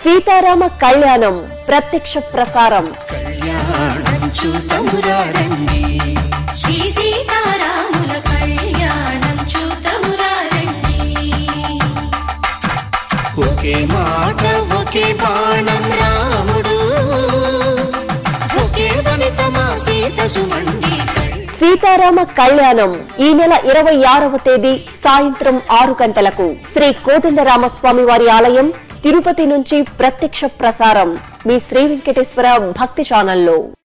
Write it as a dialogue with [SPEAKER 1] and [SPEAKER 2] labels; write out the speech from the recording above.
[SPEAKER 1] సీతారామ కళ్యాణం ప్రత్యక్ష ప్రసారం
[SPEAKER 2] కళ్యాణం చూతమురారండి
[SPEAKER 3] శ్రీ సీతారాముల కళ్యాణం చూతమురారండి
[SPEAKER 2] ఒకే మాట ఒకే బాణం రాముడు ఒకే వనిత మా సీత సుమండి
[SPEAKER 1] సీతారామ కళ్యాణం ఈ నెల ఇరవై ఆరవ తేదీ సాయంత్రం ఆరు గంటలకు శ్రీ కోదండరామస్వామి వారి ఆలయం తిరుపతి నుంచి ప్రత్యక్ష ప్రసారం మీ శ్రీ వెంకటేశ్వర భక్తి ఛానల్లో